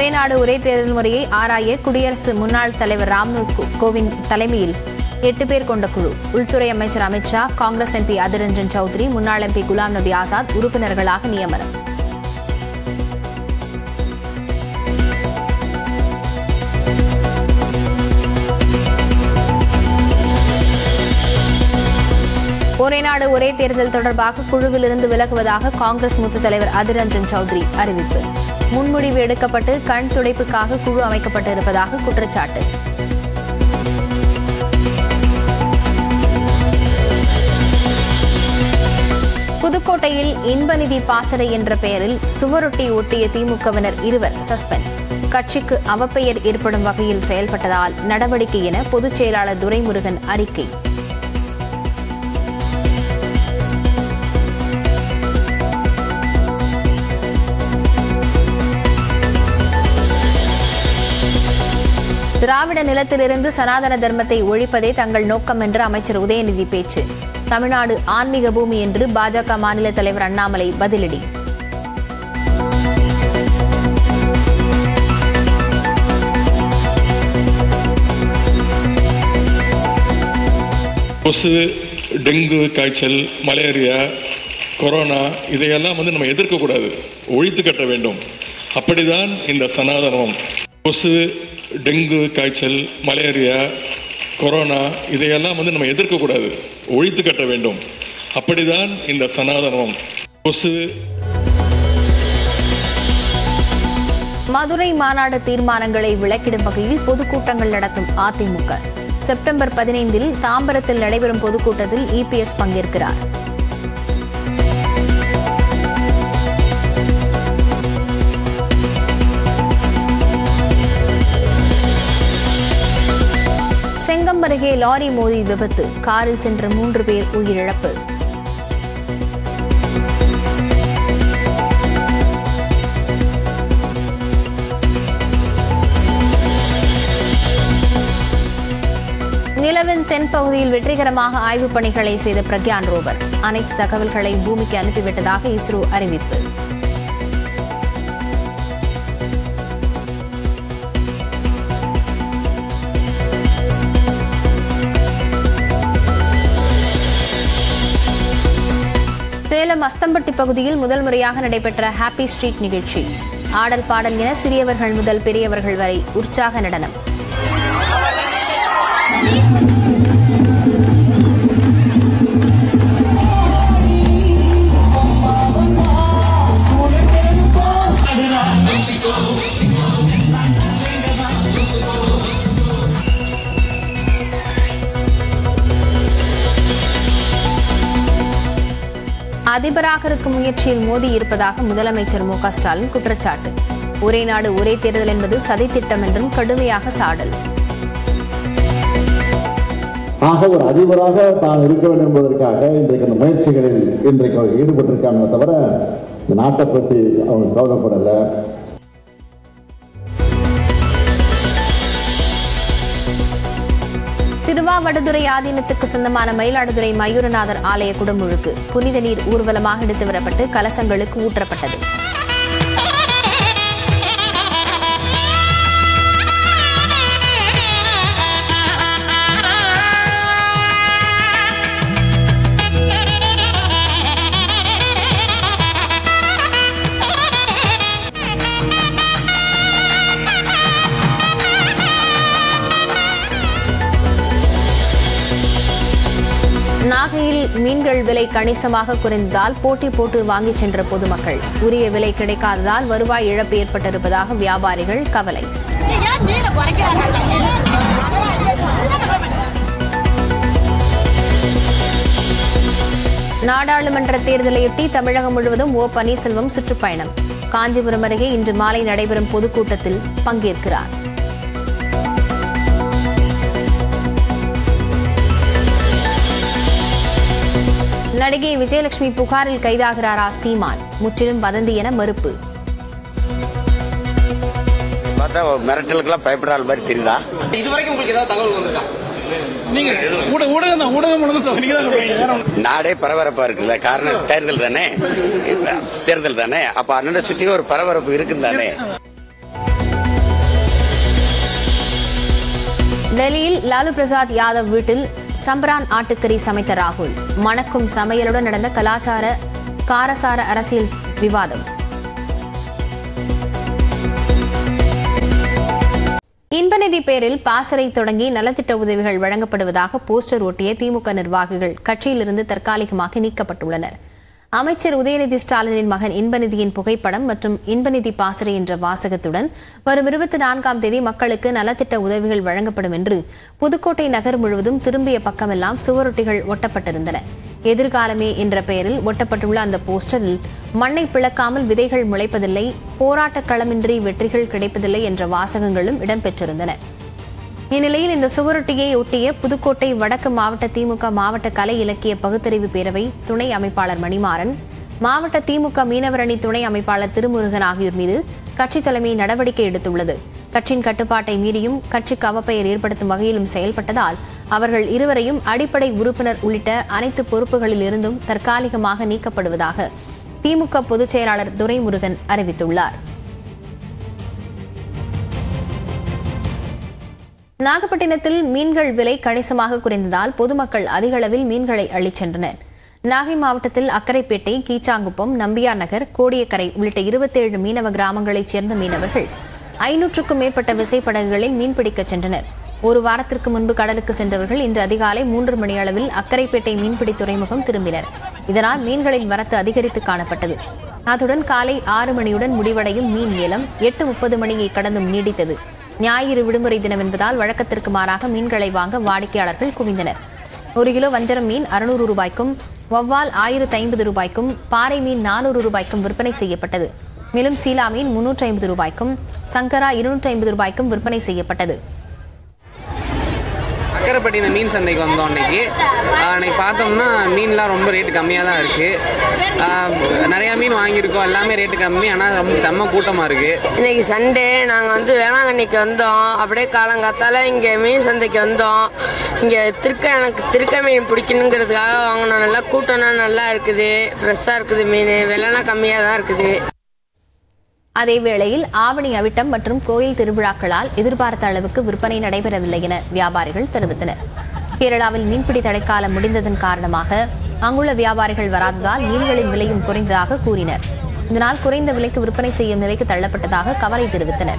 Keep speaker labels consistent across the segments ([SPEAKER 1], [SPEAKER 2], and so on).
[SPEAKER 1] ஒரே நாடு ஒரே தேர்தல் முறையை ஆராய குடியரசு முன்னாள் தலைவர் ராம்நாத் கோ- கோவிந்த் தலைமையில் எட்டு பேர் கொண்ட குழு உள்துறை அமைச்சர் அமித்ஷா காங்கிரஸ் எம்பி அதிர் ரஞ்சன் சௌத்ரி முன்னாள் எம்பி குலாம் நபி ஆசாத் உறுப்பினர்களாக நியமனம் ஒரே நாடு ஒரே தேர்தல் தொடர்பாக குழுவிலிருந்து விலகுவதாக காங்கிரஸ் மூத்த தலைவர் அதிர் ரஞ்சன் சௌத்ரி அறிவிப்பு முன்முடிவு எடுக்கப்பட்டு கண் துடைப்புக்காக குழு அமைக்கப்பட்டு இருப்பதாக குற்றச்சாட்டு புதுக்கோட்டையில் இன்பநிதி பாசறை என்ற பெயரில் சுவரொட்டி ஒட்டிய திமுகவினர் இருவர் சஸ்பெண்ட் கட்சிக்கு அவப்பெயர் ஏற்படும் வகையில் செயல்பட்டதால் நடவடிக்கை என பொதுச் செயலாளர் துரைமுருகன் அறிக்கை திராவிட நிலத்திலிருந்து சனாதன தர்மத்தை ஒழிப்பதே தங்கள் நோக்கம் என்று அமைச்சர் உதயநிதி பேச்சு தமிழ்நாடு ஆன்மீக பூமி என்று பாஜக மாநில தலைவர் அண்ணாமலை பதிலடி
[SPEAKER 2] கொசு டெங்கு காய்ச்சல் மலேரியா கொரோனா இதையெல்லாம் வந்து நம்ம எதிர்க்கக்கூடாது ஒழித்து கட்ட வேண்டும் அப்படிதான் இந்த சனாதனம் கொசு டெங்கு காய்ச்சல் மலேரியா கொரோனா இதையெல்லாம் வந்து நம்ம எதிர்க்கக்கூடாது ஒழித்து கட்ட வேண்டும் அப்படிதான் இந்த சனாதனம் கொசு
[SPEAKER 1] மதுரை மாநாடு தீர்மானங்களை விளக்கிடும் வகையில் பொதுக்கூட்டங்கள் நடத்தும் அதிமுக செப்டம்பர் பதினைந்தில் தாம்பரத்தில் நடைபெறும் பொதுக்கூட்டத்தில் இபிஎஸ் பங்கேற்கிறார் செங்கம் அருகே லாரி மோதி விபத்து காரில் சென்ற மூன்று பேர் உயிரிழப்பு நிலவின் தென்பகுதியில் வெற்றிகரமாக ஆய்வுப் பணிகளை செய்த பிரக்யான் ரோவர் அனைத்து தகவல்களை பூமிக்கு அனுப்பிவிட்டதாக இஸ்ரோ அறிவிப்பு சேலம் அஸ்தம்பட்டி பகுதியில் முதல் முறையாக நடைபெற்ற ஹாப்பி ஸ்ட்ரீட் நிகழ்ச்சி ஆடல் பாடல் என சிறியவர்கள் முதல் பெரியவர்கள் வரை உற்சாக நடனம் அதிபராக இருக்கும் முயற்சியில் மோதி இருப்பதாக முதலமைச்சர் மு க ஸ்டாலின் குற்றச்சாட்டு ஒரே நாடு ஒரே தேர்தல் என்பது சதித்திட்டம் என்றும் கடுமையாக சாடல்
[SPEAKER 3] ஆக ஒரு அதிபராக தான் இருக்க வேண்டும் என்பதற்காக இன்றைக்கு அந்த முயற்சிகளில் இன்றைக்கு அவர் ஈடுபட்டிருக்காங்க தவிர இந்த நாட்டை பற்றி அவங்க கவலைப்படலை
[SPEAKER 1] திருவாவடுதுறை ஆதீனத்துக்கு சொந்தமான மயிலாடுதுறை மயூரநாதர் ஆலய குடமுழுக்கு புனித நீர் ஊர்வலமாக எடுத்து வரப்பட்டு கலசங்களுக்கு ஊற்றப்பட்டது நாகையில் மீன்கள் விலை கணிசமாக குறைந்ததால் போட்டி போட்டு வாங்கிச் சென்ற பொதுமக்கள் உரிய விலை கிடைக்காததால் வருவாய் இழப்பு ஏற்பட்டிருப்பதாக வியாபாரிகள் கவலை
[SPEAKER 4] ஏன் மீனை குறைக்கிறாங்க
[SPEAKER 1] நாடாளுமன்ற தேர்தலையொட்டி தமிழகம் முழுவதும் ஓ பன்னீர்செல்வம் சுற்றுப்பயணம் காஞ்சிபுரம் அருகே இன்று மாலை நடைபெறும் பொதுக்கூட்டத்தில் பங்கேற்கிறார் நடிகை விஜயலட்சுமி புகாரில் கைதாகிறாரா சீமான் முற்றிலும் வதந்தி என மறுப்பு
[SPEAKER 5] பார்த்தா மிரட்டலுக்கெல்லாம் பயப்படுற ஆள் மாதிரி தெரியுதா
[SPEAKER 6] இது வரைக்கும் உங்களுக்கு ஏதாவது தகவல் வந்திருக்கா
[SPEAKER 7] நீங்க ஊடக ஊடகம் தான் ஊடகம் மூலம் தான் நீங்க தான் சொல்றீங்க வேற ஒண்ணும்
[SPEAKER 5] நாடே பரபரப்பா இருக்குல்ல காரணம் தேர்தல் தானே தேர்தல் தானே அப்ப அண்ணனை சுத்தி ஒரு பரபரப்பு இருக்கும் தானே
[SPEAKER 1] டெல்லியில் லாலு பிரசாத் யாதவ் வீட்டில் சம்பரான் ஆட்டுக்கறி சமைத்த ராகுல் மணக்கும் சமையலுடன் நடந்த கலாச்சார காரசார அரசியல் விவாதம் இன்பநிதி பேரில் பாசறை தொடங்கி நலத்திட்ட உதவிகள் வழங்கப்படுவதாக போஸ்டர் ஒட்டிய திமுக நிர்வாகிகள் கட்சியிலிருந்து தற்காலிகமாக நீக்கப்பட்டுள்ளனர் அமைச்சர் உதயநிதி ஸ்டாலினின் மகன் இன்பநிதியின் புகைப்படம் மற்றும் இன்பநிதி பாசறை என்ற வாசகத்துடன் வரும் இருபத்தி நான்காம் தேதி மக்களுக்கு நலத்திட்ட உதவிகள் வழங்கப்படும் என்று புதுக்கோட்டை நகர் முழுவதும் திரும்பிய பக்கமெல்லாம் சுவரொட்டிகள் ஒட்டப்பட்டிருந்தன எதிர்காலமே என்ற பெயரில் ஒட்டப்பட்டுள்ள அந்த போஸ்டரில் மண்ணை பிளக்காமல் விதைகள் முளைப்பதில்லை போராட்டக் களமின்றி வெற்றிகள் கிடைப்பதில்லை என்ற வாசகங்களும் இடம்பெற்றிருந்தன இந்நிலையில் இந்த சுவரொட்டியை ஒட்டிய புதுக்கோட்டை வடக்கு மாவட்ட திமுக மாவட்ட கலை இலக்கிய பகுத்தறிவு பேரவை துணை அமைப்பாளர் மணிமாறன் மாவட்ட திமுக மீனவர் அணி துணை அமைப்பாளர் திருமுருகன் ஆகியோர் மீது கட்சி தலைமை நடவடிக்கை எடுத்துள்ளது கட்சியின் கட்டுப்பாட்டை மீறியும் கட்சிக்கு அவப்பெயர் ஏற்படுத்தும் வகையிலும் செயல்பட்டதால் அவர்கள் இருவரையும் அடிப்படை உறுப்பினர் உள்ளிட்ட அனைத்து பொறுப்புகளில் இருந்தும் தற்காலிகமாக நீக்கப்படுவதாக திமுக பொதுச் செயலாளர் துரைமுருகன் அறிவித்துள்ளார் நாகப்பட்டினத்தில் மீன்கள் விலை கணிசமாக குறைந்ததால் பொதுமக்கள் அதிக அளவில் மீன்களை அள்ளிச் சென்றனர் நாகை மாவட்டத்தில் அக்கரைப்பேட்டை கீச்சாங்குப்பம் நம்பியார் நகர் கோடியக்கரை உள்ளிட்ட இருபத்தேழு மீனவ கிராமங்களைச் சேர்ந்த மீனவர்கள் ஐநூற்றுக்கும் மேற்பட்ட விசைப்படகுகளில் மீன்பிடிக்கச் சென்றனர் ஒரு வாரத்திற்கு முன்பு கடலுக்கு சென்றவர்கள் இன்று அதிகாலை மூன்று மணி அளவில் அக்கரைப்பேட்டை மீன்பிடி துறைமுகம் திரும்பினர் இதனால் மீன்களின் வரத்து அதிகரித்து காணப்பட்டது அத்துடன் காலை ஆறு மணியுடன் முடிவடையும் மீன் ஏலம் எட்டு முப்பது மணியை கடந்தும் நீடித்தது ஞாயிறு விடுமுறை தினம் என்பதால் வழக்கத்திற்கு மாறாக மீன்களை வாங்க வாடிக்கையாளர்கள் குவிந்தனர் ஒரு கிலோ வஞ்சரம் மீன் அறுநூறு ரூபாய்க்கும் வவ்வால் ஆயிரத்து ஐம்பது ரூபாய்க்கும் பாறை மீன் நானூறு ரூபாய்க்கும் விற்பனை செய்யப்பட்டது மேலும் சீலா மீன் முன்னூற்றி ஐம்பது ரூபாய்க்கும் சங்கரா இருநூற்றி ஐம்பது ரூபாய்க்கும் விற்பனை செய்யப்பட்டது
[SPEAKER 6] அக்கரைப்பட்டினம் மீன் சந்தைக்கு வந்தோம் அன்னைக்கு ஆஹ் அன்னைக்கு பார்த்தோம்னா மீன்லாம் ரொம்ப ரேட்டு கம்மியாக தான் இருக்குது நிறையா மீன் வாங்கியிருக்கோம் எல்லாமே ரேட்டு கம்மி ஆனால் ரொம்ப செம்ம கூட்டமாக இருக்குது
[SPEAKER 8] இன்னைக்கு சண்டே நாங்கள் வந்து வேளாங்கண்ணிக்கு வந்தோம் அப்படியே காலங்காத்தால இங்கே மீன் சந்தைக்கு வந்தோம் இங்கே திருக்க எனக்கு திருக்க மீன் பிடிக்கணுங்கிறதுக்காக வாங்கினோம் நல்லா கூட்டம்லாம் நல்லா இருக்குது ஃப்ரெஷ்ஷாக இருக்குது மீன் விலைலாம் கம்மியாக தான் இருக்குது
[SPEAKER 1] அதே வேளையில் ஆவணி அவிட்டம் மற்றும் கோயில் திருவிழாக்களால் எதிர்பார்த்த அளவுக்கு விற்பனை நடைபெறவில்லை என வியாபாரிகள் தெரிவித்தனர் கேரளாவில் மீன்பிடி தடைக்காலம் முடிந்ததன் காரணமாக அங்குள்ள வியாபாரிகள் வராததால் மீன்களின் விலையும் குறைந்ததாக கூறினர் இதனால் குறைந்த விலைக்கு விற்பனை செய்யும் நிலைக்கு தள்ளப்பட்டதாக கவலை தெரிவித்தனர்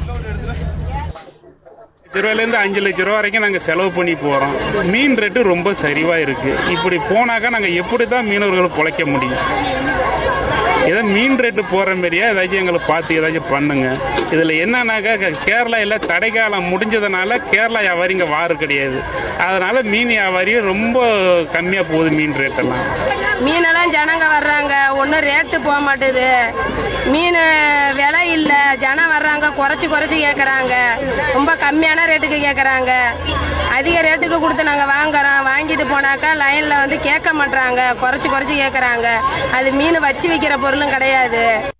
[SPEAKER 9] லட்ச ரூபாயிலேருந்து அஞ்சு லட்ச ரூபா வரைக்கும் நாங்கள் செலவு பண்ணி போகிறோம் மீன் ரேட்டு ரொம்ப சரிவாக இருக்குது இப்படி போனாக்கா நாங்கள் எப்படி தான் மீனவர்களை பிழைக்க முடியும் ஏதோ மீன் ரேட்டு போகிற மாதிரியா ஏதாச்சும் எங்களை பார்த்து ஏதாச்சும் பண்ணுங்க இதில் என்னன்னாக்கா க- கேரளா எல்லாம் தடைக்காலம் முடிஞ்சதுனால கேரளா வியாபாரி இங்கே வாரு கிடையாது அதனால் மீன் வியாபாரி ரொம்ப கம்மியாக போகுது மீன் ரேட்டெல்லாம்
[SPEAKER 8] மீனெல்லாம் ஜனங்க வர்றாங்க ஒன்றும் ரேட்டு போக மாட்டுது மீன் விலை இல்லை ஜனம் வர்றாங்க குறைச்சி குறைச்சி கேட்குறாங்க ரொம்ப கம்மியான ரேட்டுக்கு கேட்குறாங்க அதிக ரேட்டுக்கு கொடுத்து நாங்கள் வாங்குறோம் வாங்கிட்டு போனாக்கா லைனில் வந்து கேட்க மாட்றாங்க குறைச்சி குறைச்சி கேட்குறாங்க அது மீன் வச்சு விற்கிற பொருளும் கிடையாது